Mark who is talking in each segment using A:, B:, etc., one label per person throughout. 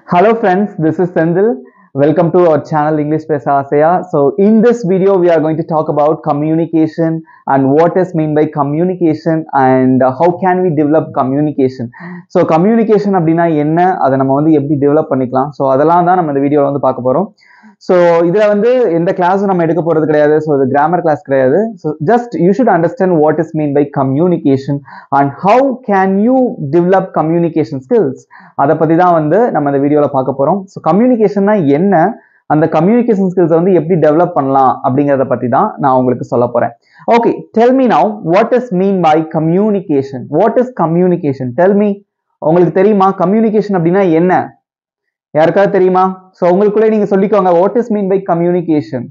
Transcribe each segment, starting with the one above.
A: Hello friends, this is Sendil. Welcome to our channel English Pesa Asaya. So in this video, we are going to talk about communication and what is mean by communication and uh, how can we develop communication. So communication அப்படின்னா என்ன அதை நம்ம வந்து எப்படி develop பண்ணிக்கலாம் so அதெல்லாம் தான் நம்ம இந்த வீடியோவில் வந்து பார்க்க போகிறோம் ஸோ இதில் வந்து எந்த கிளாஸும் நம்ம எடுக்க போகிறது கிடையாது ஸோ இது கிராமர் கிளாஸ் கிடையாது so just you should understand what is mean by communication and how can you develop communication skills அதை பற்றி தான் வந்து நம்ம இந்த வீடியோவில் பார்க்க போகிறோம் ஸோ கம்யூனிகேஷன்னா என்ன அந்த கம்யூனிகேஷன் ஸ்கில்ஸை வந்து எப்படி டெவலப் பண்ணலாம் அப்படிங்கிறத பற்றி தான் நான் உங்களுக்கு சொல்ல போகிறேன் okay tell me now what is mean by communication what is communication tell me உங்களுக்கு தெரியுமா கம்யூனிகேஷன் அப்படின்னா என்ன யாருக்காவது தெரியுமா ஸோ உங்களுக்குள்ளே நீங்க சொல்லிக்கோங்க what is mean by communication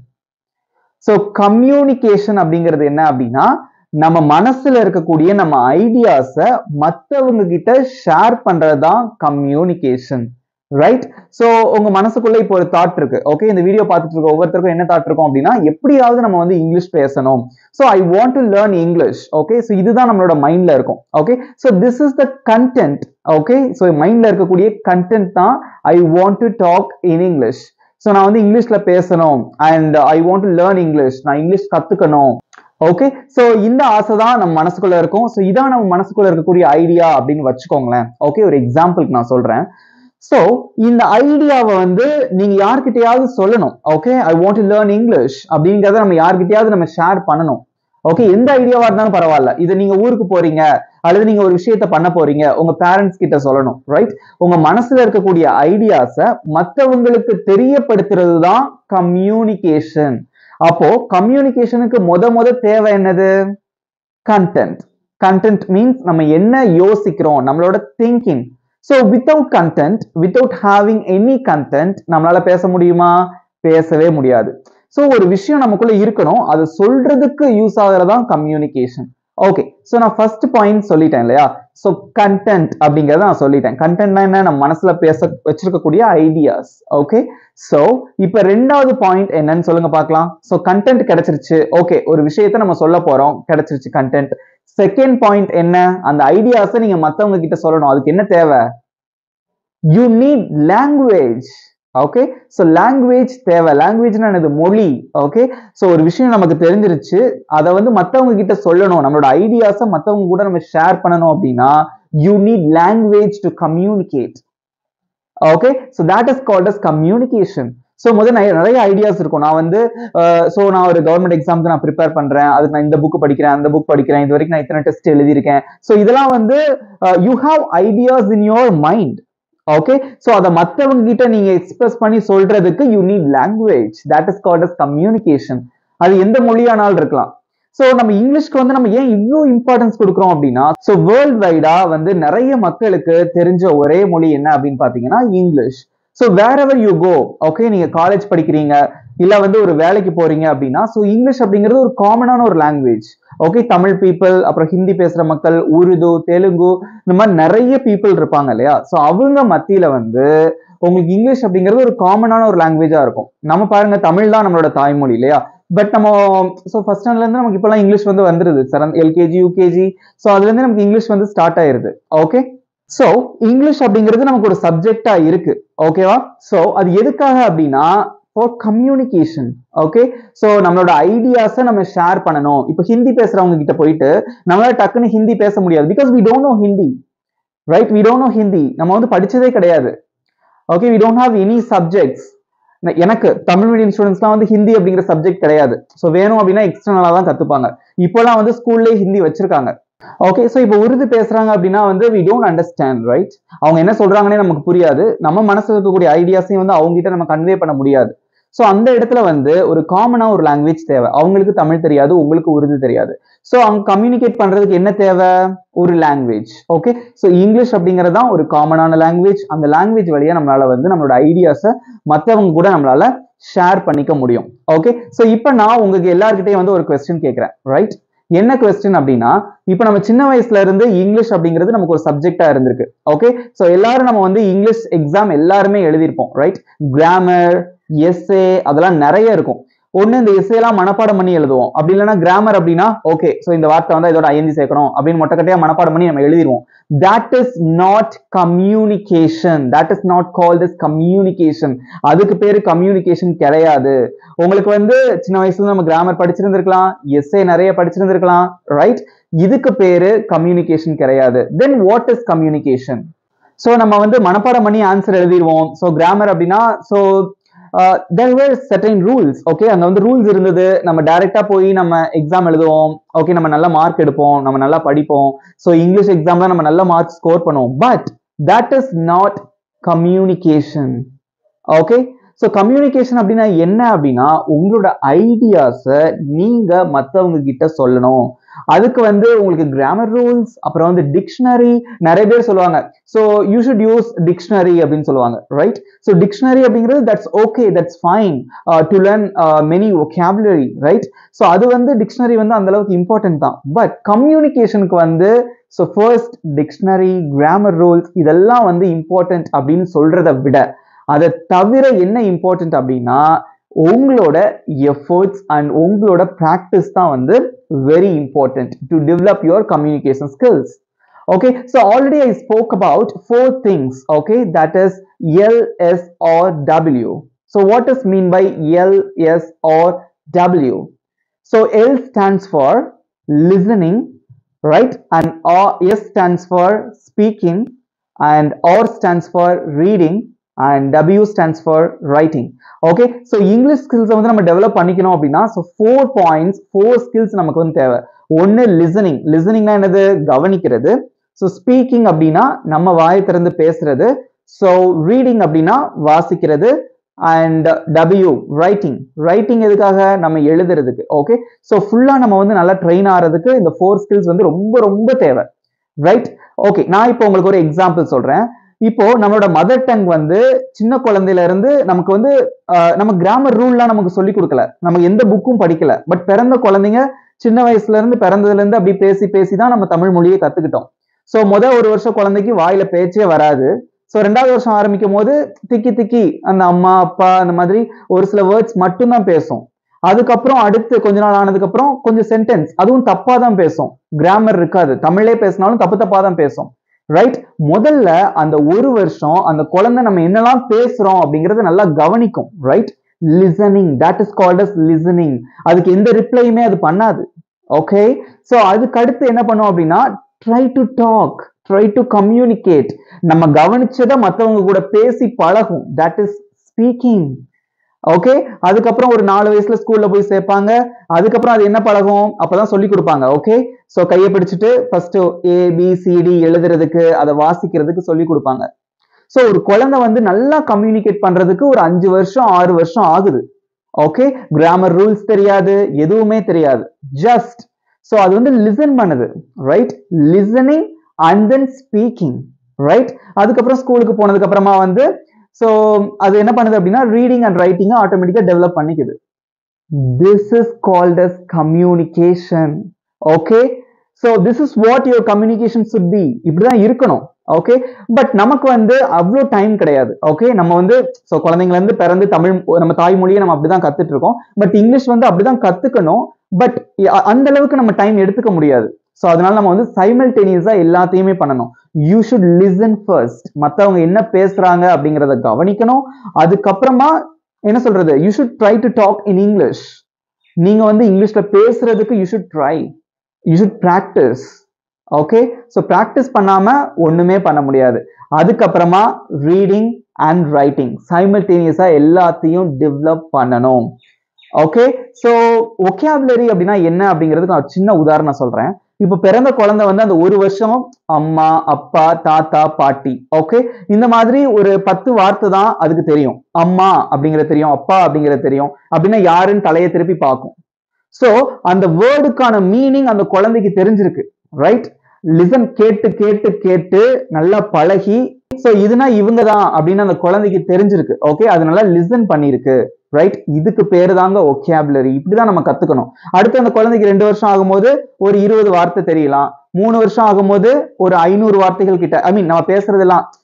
A: so communication அப்படிங்கிறது என்ன அப்படின்னா நம்ம மனசுல இருக்கக்கூடிய நம்ம ஐடியாஸை மற்றவங்க கிட்ட ஷேர் பண்றதுதான் கம்யூனிகேஷன் ரைட் ஸோ உங்க மனசுக்குள்ள இப்போ ஒரு தாட் இருக்கு ஓகே இந்த வீடியோ பார்த்துட்டு இருக்க ஒவ்வொருத்தருக்கும் என்ன தாட் இருக்கும் அப்படின்னா எப்படியாவது நம்ம வந்து இங்கிலீஷ் பேசணும் so I want to learn English okay so இதுதான் நம்மளோட மைண்ட்ல இருக்கும் okay so this is the content okay so மைண்ட்ல இருக்கக்கூடிய கண்டென்ட் தான் I want to talk in English so நான் வந்து இங்கிலீஷ்ல பேசணும் and I want to learn English நான் இங்கிலீஷ் கத்துக்கணும் ஓகே ஸோ இந்த ஆசை தான் நம்ம மனசுக்குள்ள இருக்கும் ஸோ இதான் நம்ம மனசுக்குள்ள இருக்கக்கூடிய ஐடியா அப்படின்னு வச்சுக்கோங்களேன் ஓகே ஒரு எக்ஸாம்பிளுக்கு நான் சொல்றேன் ஸோ இந்த ஐடியாவை வந்து நீங்க யார்கிட்டயாவது சொல்லணும் okay I want to learn English அப்படிங்கிறத நம்ம யார்கிட்டயாவது நம்ம ஷேர் பண்ணணும் ஓகே எந்த ஐடியாவா இருந்தாலும் பரவாயில்ல இதை நீங்க ஊருக்கு போறீங்க அல்லது நீங்க ஒரு விஷயத்த பண்ண போறீங்க உங்க பேரண்ட்ஸ் கிட்ட சொல்லணும் ரைட் உங்க மனசுல இருக்கக்கூடிய ஐடியாஸை மற்றவங்களுக்கு தெரியப்படுத்துறது தான் கம்யூனிகேஷன் அப்போ கம்யூனிகேஷனுக்கு முத முத தேவை என்னது கண்டென்ட் கண்டென்ட் மீன்ஸ் நம்ம என்ன யோசிக்கிறோம் நம்மளோட thinking so without content without having any content நம்மளால பேச முடியுமா பேசவே முடியாது ஸோ ஒரு விஷயம் நமக்குள்ள இருக்கணும் அது சொல்றதுக்கு யூஸ் ஆகுறதான் கம்யூனிகேஷன் ஓகே ஸோ நான் ஃபர்ஸ்ட் பாயிண்ட் சொல்லிட்டேன் இல்லையா ஸோ கண்டென்ட் அப்படிங்கிறத நான் சொல்லிட்டேன் கண்டென்ட்னா என்ன நம்ம மனசுல பேச வச்சிருக்கக்கூடிய ஐடியாஸ் ஓகே ஸோ இப்போ ரெண்டாவது பாயிண்ட் என்னன்னு சொல்லுங்க பார்க்கலாம் ஸோ கண்டென்ட் கிடைச்சிருச்சு ஓகே ஒரு விஷயத்த நம்ம சொல்ல போறோம் கிடைச்சிருச்சு கண்டென்ட் செகண்ட் பாயிண்ட் என்ன அந்த ஐடியாஸை நீங்க மத்தவங்க கிட்ட சொல்லணும் அதுக்கு என்ன தேவை you need language okay so language தேவை லாங்குவேஜ்னா என்னது மொழி ஓகே ஸோ ஒரு விஷயம் நமக்கு தெரிஞ்சிருச்சு அதை வந்து மற்றவங்க கிட்ட சொல்லணும் நம்மளோட ஐடியாஸை மற்றவங்க கூட நம்ம ஷேர் பண்ணணும் அப்படின்னா you need language to communicate okay so that is called as communication so முதல் நிறைய நிறைய ஐடியாஸ் இருக்கும் நான் வந்து ஸோ நான் ஒரு கவர்மெண்ட் எக்ஸாமுக்கு நான் ப்ரிப்பேர் பண்றேன் அதுக்கு நான் இந்த புக் படிக்கிறேன் அந்த புக் படிக்கிறேன் இது வரைக்கும் நான் இத்தனை டெஸ்ட் எழுதியிருக்கேன் ஸோ இதெல்லாம் வந்து you have ideas in your mind okay so அதை மற்றவங்க கிட்ட நீங்க எக்ஸ்பிரஸ் பண்ணி சொல்றதுக்கு you need language that is called as communication அது எந்த மொழியானாலும் இருக்கலாம் ஸோ நம்ம இங்கிலீஷ்க்கு வந்து நம்ம ஏன் இவ்வளோ இம்பார்ட்டன்ஸ் கொடுக்குறோம் அப்படின்னா ஸோ வேர்ல்ட் வைடா வந்து நிறைய மக்களுக்கு தெரிஞ்ச ஒரே மொழி என்ன அப்படின்னு பார்த்தீங்கன்னா English so wherever you go okay நீங்க காலேஜ் படிக்கிறீங்க இல்ல வந்து ஒரு வேலைக்கு போறீங்க அப்படின்னா ஸோ இங்கிலீஷ் அப்படிங்கிறது ஒரு காமனான ஒரு லாங்குவேஜ் ஓகே தமிழ் பீப்புள் அப்புறம் ஹிந்தி பேசுற மக்கள் உருது தெலுங்கு இந்த மாதிரி நிறைய பீப்புள் இருப்பாங்க இல்லையா ஸோ அவங்க மத்தியில வந்து உங்களுக்கு இங்கிலீஷ் அப்படிங்கிறது ஒரு காமனான ஒரு லாங்குவேஜா இருக்கும் நம்ம பாருங்க தமிழ் தான் நம்மளோட தாய்மொழி இல்லையா பட் நம்ம ஸோ ஃபர்ஸ்ட் ஸ்டாண்டர்ட்ல இருந்து நமக்கு இப்பெல்லாம் இங்கிலீஷ் வந்து வந்துருது செவன் எல்கேஜி யூகேஜி ஸோ அதுல இருந்து நமக்கு இங்கிலீஷ் வந்து ஸ்டார்ட் ஆயிருது ஓகே ஸோ இங்கிலீஷ் அப்படிங்கிறது நமக்கு ஒரு சப்ஜெக்டா இருக்கு ஓகேவா ஸோ அது எதுக்காக அப்படின்னா ஃபார் கம்யூனிகேஷன் ஓகே ஸோ நம்மளோட ஐடியாஸை நம்ம ஷேர் பண்ணணும் இப்போ ஹிந்தி பேசுறவங்க கிட்ட போயிட்டு நம்மளால டக்குன்னு ஹிந்தி பேச முடியாது because we don't know Hindi right we don't know Hindi நம்ம வந்து படிச்சதே கிடையாது okay we don't have any subjects எனக்கு தமிழ் மீடியம் ஸ்டூடெண்ட்ஸ்லாம் வந்து ஹிந்தி அப்படிங்கிற சப்ஜெக்ட் கிடையாது ஸோ வேணும் அப்படின்னா எக்ஸ்டர்னலாக தான் கற்றுப்பாங்க இப்போலாம் வந்து ஸ்கூல்லேயே ஹிந்தி வச்சிருக்காங்க ஓகே ஸோ இப்போ உருது பேசுறாங்க அப்படின்னா வந்து வி டோன்ட் அண்டர்ஸ்டாண்ட் ரைட் அவங்க என்ன சொல்றாங்கன்னே நமக்கு புரியாது நம்ம மனசுல இருக்கக்கூடிய ஐடியாஸையும் வந்து அவங்க கிட்ட நம்ம கன்வே பண்ண முடியாது ஸோ அந்த இடத்துல வந்து ஒரு காமனா ஒரு லாங்குவேஜ் தேவை அவங்களுக்கு தமிழ் தெரியாது உங்களுக்கு உருது தெரியாது ஸோ அவங்க கம்யூனிகேட் பண்றதுக்கு என்ன தேவை ஒரு லாங்குவேஜ் ஓகே ஸோ இங்கிலீஷ் அப்படிங்கிறது தான் ஒரு காமனான லாங்குவேஜ் அந்த லாங்குவேஜ் வழியா நம்மளால வந்து நம்மளோட ஐடியாஸை மற்றவங்க கூட நம்மளால ஷேர் பண்ணிக்க முடியும் ஓகே ஸோ இப்போ நான் உங்களுக்கு எல்லாருக்கிட்டையும் வந்து ஒரு கொஸ்டின் கேட்குறேன் ரைட் என்ன கொஸ்டின் அப்படின்னா இப்போ நம்ம சின்ன வயசுல இருந்து இங்கிலீஷ் அப்படிங்கிறது நமக்கு ஒரு சப்ஜெக்டா இருந்திருக்கு ஓகே ஸோ எல்லாரும் நம்ம வந்து இங்கிலீஷ் எக்ஸாம் எல்லாருமே எழுதியிருப்போம் ரைட் கிராமர் எஸ்ஏ அதெல்லாம் நிறைய இருக்கும் ஒண்ணு இந்த எஸ்ஏலாம் மனப்பாடம் பண்ணி எழுதுவோம் அப்படி இல்லைன்னா கிராமர் அப்படின்னா ஓகே ஸோ இந்த வார்த்தை வந்து இதோட ஐஎன்ஜி சேர்க்கணும் அப்படின்னு மொட்டக்கட்டையா மனப்பாடம் பண்ணி நம்ம எழுதிருவோம் that is not communication that is not called is communication அதுக்கு பேரு கம்யூனிகேஷன் கிடையாது உங்களுக்கு வந்து சின்ன வயசுல நம்ம கிராமர் படிச்சிருந்திருக்கலாம் எஸ்ஏ நிறைய படிச்சிருந்திருக்கலாம் ரைட் இதுக்கு பேரு கம்யூனிகேஷன் கிடையாது then what is communication so நம்ம வந்து மனப்பாடம் பண்ணி ஆன்சர் எழுதிடுவோம் ஸோ கிராமர் அப்படின்னா so there were certain rules okay அங்கே வந்து ரூல்ஸ் இருந்தது நம்ம டைரெக்டாக போய் நம்ம எக்ஸாம் எழுதுவோம் ஓகே நம்ம நல்ல மார்க் எடுப்போம் நம்ம நல்லா படிப்போம் ஸோ இங்கிலீஷ் எக்ஸாம்ல நம்ம நல்ல மார்க் ஸ்கோர் பண்ணுவோம் but that is not communication okay so communication அப்படின்னா என்ன அப்படின்னா உங்களோட ஐடியாஸை நீங்க மற்றவங்க கிட்ட சொல்லணும் அதுக்கு வந்து உங்களுக்கு கிராமர் ரூல்ஸ் அப்புறம் வந்து டிக்ஷனரி நிறைய பேர் சொல்லுவாங்க so you should use dictionary அப்படின்னு சொல்லுவாங்க ரைட் ஸோ டிக்ஷனரி அப்படிங்கிறது that's okay that's fine to learn many vocabulary right so அது வந்து டிக்ஷனரி வந்து அந்த அளவுக்கு இம்பார்ட்டன்ட் தான் பட் கம்யூனிகேஷனுக்கு வந்து so first dictionary grammar rules இதெல்லாம் வந்து இம்பார்ட்டன்ட் அப்படின்னு சொல்றதை விட அதை தவிர என்ன இம்பார்ட்டன்ட் அப்படின்னா உங்களோட எஃபர்ட்ஸ் அண்ட் உங்களோட ப்ராக்டிஸ் தான் வந்து very important to develop your communication skills okay so already i spoke about four things okay that is l s or w so what does mean by l s or w so l stands for listening right and r s stands for speaking and r stands for reading and w stands for writing okay so English ஸ்கில்ஸை வந்து நம்ம develop பண்ணிக்கணும் அப்படின்னா so four points four skills நமக்கு வந்து தேவை ஒன்று listening லிசனிங்னா என்னது கவனிக்கிறது ஸோ ஸ்பீக்கிங் அப்படின்னா நம்ம வாய் திறந்து பேசுறது ஸோ ரீடிங் அப்படின்னா வாசிக்கிறது அண்ட் டபிள்யூ ரைட்டிங் ரைட்டிங் எதுக்காக நம்ம எழுதுறதுக்கு ஓகே ஸோ ஃபுல்லாக நம்ம வந்து நல்லா ட்ரெயின் ஆகிறதுக்கு இந்த ஃபோர் ஸ்கில்ஸ் வந்து ரொம்ப ரொம்ப தேவை ரைட் ஓகே நான் இப்போ உங்களுக்கு ஒரு எக்ஸாம்பிள் சொல்றேன் இப்போ நம்மளோட மதர் டங் வந்து சின்ன குழந்தையில இருந்து நமக்கு வந்து ஆஹ், நம்ம கிராமர் ரூல்லாம் நமக்கு சொல்லி கொடுக்கல நம்ம எந்த புக்கும் படிக்கல பட் பிறந்த குழந்தைங்க சின்ன வயசுல இருந்து பிறந்ததுல இருந்து அப்படி பேசி பேசி தான் நம்ம தமிழ் மொழியை கத்துக்கிட்டோம் ஸோ முத ஒரு வருஷம் குழந்தைக்கு வாயில பேச்சே வராது ஸோ ரெண்டாவது வருஷம் ஆரம்பிக்கும் போது திக்கி திக்கி அந்த அம்மா அப்பா அந்த மாதிரி ஒரு சில வேர்ட்ஸ் மட்டும்தான் பேசும் அதுக்கப்புறம் அடுத்து கொஞ்ச நாள் ஆனதுக்கு அப்புறம் கொஞ்சம் சென்டென்ஸ் அதுவும் தப்பா தான் பேசும் கிராமர் இருக்காது தமிழே பேசினாலும் தப்பு தப்பா தான் பேசும் ரைட் முதல்ல அந்த ஒரு வருஷம் அந்த குழந்தை நம்ம என்னெல்லாம் பேசுறோம் அப்படிங்கறத நல்லா கவனிக்கும் right listening that is called as listening அதுக்கு எந்த ரிப்ளையுமே அது பண்ணாது ஓகே ஸோ அதுக்கு அடுத்து என்ன பண்ணும் அப்படின்னா try to talk try to communicate நம்ம கவனிச்சதை மற்றவங்க கூட பேசி பழகும் தட் இஸ் ஸ்பீக்கிங் ஓகே அதுக்கப்புறம் ஒரு நாலு வயசுல ஸ்கூல்ல போய் சேர்ப்பாங்க அதுக்கப்புறம் அது என்ன பழகும் அப்பதான் சொல்லி கொடுப்பாங்க ஓகே சோ கையை பிடிச்சிட்டு ஃபர்ஸ்ட் ஏ பி சிடி எழுதுறதுக்கு அதை வாசிக்கிறதுக்கு சொல்லி கொடுப்பாங்க சோ ஒரு குழந்தை வந்து நல்லா கம்யூனிகேட் பண்றதுக்கு ஒரு அஞ்சு வருஷம் ஆறு வருஷம் ஆகுது ஓகே கிராமர் ரூல்ஸ் தெரியாது எதுவுமே தெரியாது ஜஸ்ட் சோ அது வந்து லிசன் பண்ணுது right listening and then speaking right அதுக்கப்புறம் ஸ்கூலுக்கு போனதுக்கு அப்புறமா வந்து ஸோ அது என்ன பண்ணுது அப்படின்னா ரீடிங் அண்ட் ரைட்டிங்கை ஆட்டோமேட்டிக்காக டெவலப் பண்ணிக்குது this is called as communication okay so this is what your communication should be இப்படிதான் இருக்கணும் ஓகே பட் நமக்கு வந்து அவ்வளோ டைம் கிடையாது ஓகே நம்ம வந்து ஸோ குழந்தைங்கள இருந்து பிறந்து தமிழ் நம்ம தாய்மொழியை நம்ம அப்படிதான் கத்துட்டு இருக்கோம் பட் இங்கிலீஷ் வந்து அப்படிதான் கத்துக்கணும் பட் அந்த அளவுக்கு நம்ம டைம் எடுத்துக்க முடியாது ஸோ அதனால நம்ம வந்து சைமல்டேனியஸா எல்லாத்தையுமே பண்ணணும் யூ ஷுட் லிசன் ஃபர்ஸ்ட் மற்றவங்க என்ன பேசுறாங்க அப்படிங்கிறத கவனிக்கணும் அதுக்கப்புறமா என்ன சொல்றது you should try to talk in English நீங்க வந்து இங்கிலீஷ்ல பேசுறதுக்கு you should try you should practice okay so practice பண்ணாம ஒண்ணுமே பண்ண முடியாது அதுக்கப்புறமா ரீடிங் அண்ட் ரைட்டிங் சைமல்டேனியஸா எல்லாத்தையும் டெவலப் பண்ணணும் ஓகே ஸோ ஒகேபுலரி அப்படின்னா என்ன அப்படிங்கிறதுக்கு நான் ஒரு சின்ன உதாரணம் சொல்றேன் இப்போ பிறந்த குழந்தை வந்து அந்த ஒரு வருஷம் அம்மா அப்பா தாத்தா பாட்டி ஓகே இந்த மாதிரி ஒரு பத்து வார்த்தை தான் அதுக்கு தெரியும் அம்மா அப்படிங்கிறது தெரியும் அப்பா அப்படிங்கிறது தெரியும் அப்படின்னா யாருன்னு தலையை திருப்பி பார்க்கும் ஸோ அந்த வேர்டுக்கான மீனிங் அந்த குழந்தைக்கு தெரிஞ்சிருக்கு ரைட் லிசன் கேட்டு கேட்டு கேட்டு நல்லா பழகி ஸோ இதுனா இவங்க தான் அப்படின்னு அந்த குழந்தைக்கு தெரிஞ்சிருக்கு ஓகே அதனால லிசன் பண்ணிருக்கு ரைட் இதுக்கு பேரு தாங்க ஒகேபுலரி இப்படிதான் நம்ம கத்துக்கணும் அடுத்து அந்த குழந்தைக்கு ரெண்டு வருஷம் ஆகும்போது ஒரு இருபது வார்த்தை தெரியலாம் மூணு வருஷம் ஆகும்போது ஒரு ஐநூறு வார்த்தைகள் கிட்ட ஐ மீன் நம்ம பேசுறதெல்லாம்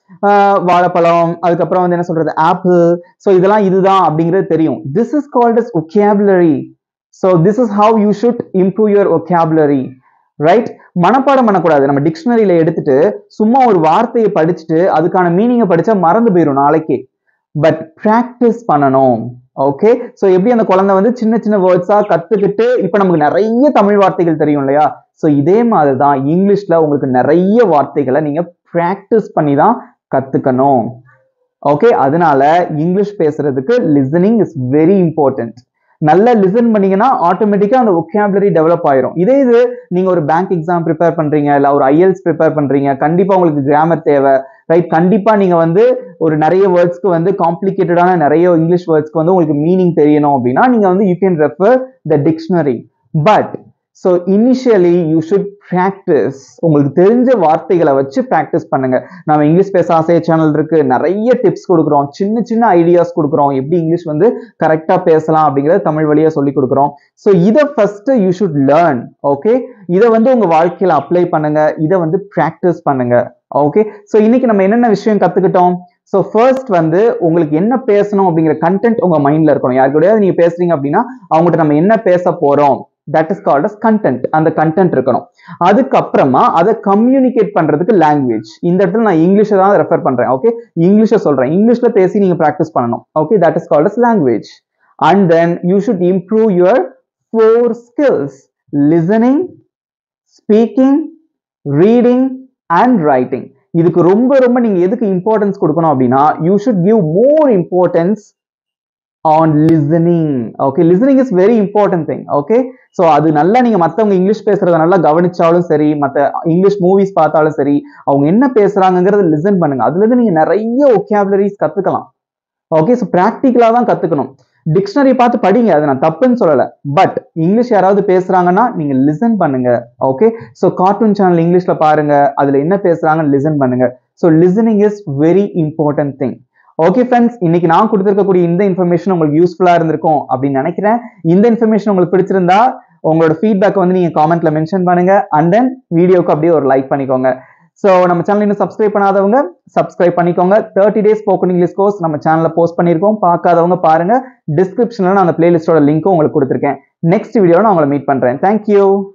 A: ஆஹ் வாழைப்பழம் அதுக்கப்புறம் வந்து என்ன சொல்றது ஆப்பிள் ஸோ இதெல்லாம் இதுதான் அப்படிங்கிறது தெரியும் this is called as vocabulary so this is how you should improve your vocabulary right மனப்பாடம் பண்ணக்கூடாது நம்ம டிக்ஷனரியில எடுத்துட்டு சும்மா ஒரு வார்த்தையை படிச்சுட்டு அதுக்கான மீனிங்கை படிச்சா மறந்து போயிடும் நாளைக்கே பட் ப்ராக்டிஸ் பண்ணணும் ஓகே ஸோ எப்படி அந்த குழந்தை வந்து சின்ன சின்ன வேர்ட்ஸா கத்துக்கிட்டு இப்போ நமக்கு நிறைய தமிழ் வார்த்தைகள் தெரியும் இல்லையா ஸோ இதே மாதிரி தான் இங்கிலீஷ்ல உங்களுக்கு நிறைய வார்த்தைகளை நீங்க ப்ராக்டிஸ் பண்ணி தான் கத்துக்கணும் ஓகே அதனால இங்கிலீஷ் பேசுறதுக்கு லிசனிங் இஸ் வெரி இம்பார்ட்டன்ட் நல்லா லிசன் பண்ணீங்கன்னா ஆட்டோமேட்டிக்கா அந்த ஒகேபுலரி டெவலப் ஆயிரும் இதே இது நீங்க ஒரு பேங்க் எக்ஸாம் ப்ரிப்பேர் பண்றீங்க இல்ல ஒரு ஐஎல்ஸ் ப்ரிப்பேர் பண்றீங்க கண்டிப்பா உங்களுக்கு கிராமர் தேவை ரைட் கண்டிப்பா நீங்க வந்து ஒரு நிறைய வேர்ட்ஸ்க்கு வந்து காம்ப்ளிகேட்டடான நிறைய இங்கிலீஷ் வேர்ட்ஸ்க்கு வந்து உங்களுக்கு மீனிங் தெரியணும் அப்படின்னா நீங்க வந்து you can refer the dictionary but so initially you should practice உங்களுக்கு தெரிஞ்ச வார்த்தைகளை வச்சு ப்ராக்டிஸ் பண்ணுங்க நம்ம இங்கிலீஷ் பேச ஆசைய சேனல் இருக்கு நிறைய டிப்ஸ் கொடுக்குறோம் சின்ன சின்ன ஐடியாஸ் கொடுக்குறோம் எப்படி இங்கிலீஷ் வந்து கரெக்டாக பேசலாம் அப்படிங்கிறத தமிழ் வழியா சொல்லி கொடுக்குறோம் ஸோ இதை first you should learn okay இதை வந்து உங்க வாழ்க்கையில அப்ளை பண்ணுங்க இதை வந்து ப்ராக்டிஸ் பண்ணுங்க ஓகே ஸோ இன்னைக்கு நம்ம என்னென்ன விஷயம் கத்துக்கிட்டோம் ஸோ ஃபர்ஸ்ட் வந்து உங்களுக்கு என்ன பேசணும் அப்படிங்கிற கண்டென்ட் உங்க மைண்ட்ல இருக்கணும் யாரு கூடயாவது நீங்க பேசுறீங்க அப்படின்னா அவங்ககிட்ட நம்ம என்ன பேச போறோம் that is called as content அந்த கண்டென்ட் இருக்கணும் அதுக்கப்புறமா அதை கம்யூனிகேட் பண்றதுக்கு லாங்குவேஜ் இந்த இடத்துல நான் இங்கிலீஷை தான் ரெஃபர் பண்றேன் ஓகே இங்கிலீஷை சொல்றேன் இங்கிலீஷ்ல பேசி நீங்க ப்ராக்டிஸ் பண்ணணும் okay that is called as language and then you should improve your four skills listening speaking reading and writing இதுக்கு ரொம்ப ரொம்ப நீங்க எதுக்கு இம்பார்ட்டன்ஸ் கொடுக்கணும் அப்படின்னா you should give more importance on listening okay listening is very important thing okay so அது நல்லா நீங்க மற்றவங்க இங்கிலீஷ் பேசுறத நல்லா கவனிச்சாலும் சரி மற்ற இங்கிலீஷ் மூவிஸ் பார்த்தாலும் சரி அவங்க என்ன பேசுறாங்கிறத லிசன் பண்ணுங்க அதுல இருந்து நீங்க நிறைய ஒகேபுலரிஸ் கத்துக்கலாம் ஓகே ஸோ ப்ராக்டிக்கலா தான் கத்துக்கணும் டிக்ஷனரி பார்த்து படிங்க அது நான் தப்புன்னு சொல்லல பட் இங்கிலீஷ் யாராவது பேசுறாங்கன்னா நீங்க லிசன் பண்ணுங்க ஓகே ஸோ கார்ட்டூன் சேனல் இங்கிலீஷ்ல பாருங்க அதுல என்ன பேசுறாங்கன்னு லிசன் பண்ணுங்க so listening is very important thing okay friends இன்னைக்கு நான் கொடுத்துருக்கக்கூடிய இந்த இன்ஃபர்மேஷன் உங்களுக்கு யூஸ்ஃபுல்லா இருந்திருக்கும் அப்படின்னு நினைக்கிறேன் இந்த இன்ஃபர்மேஷன் உங்களுக்கு பிடிச்சிருந்தா உங்களோட ஃபீட்பேக் வந்து நீங்க காமெண்ட்ல மென்ஷன் பண்ணுங்க அண்ட் தென் வீடியோக்கு அப்படியே ஒரு லைக் பண்ணிக்கோங்க ஸோ நம்ம சேனல் இன்னும் சப்ஸ்கிரைப் பண்ணாதவங்க சப்ஸ்கிரைப் பண்ணிக்கோங்க thirty days spoken English course நம்ம சேனல்ல போஸ்ட் பண்ணியிருக்கோம் பார்க்காதவங்க பாருங்க டிஸ்கிரிப்ஷன்ல நான் அந்த பிளேலிஸ்டோட லிங்க்கும் உங்களுக்கு கொடுத்துருக்கேன் நெக்ஸ்ட் வீடியோவில் நான் உங்களை மீட் பண்றேன் தேங்க்யூ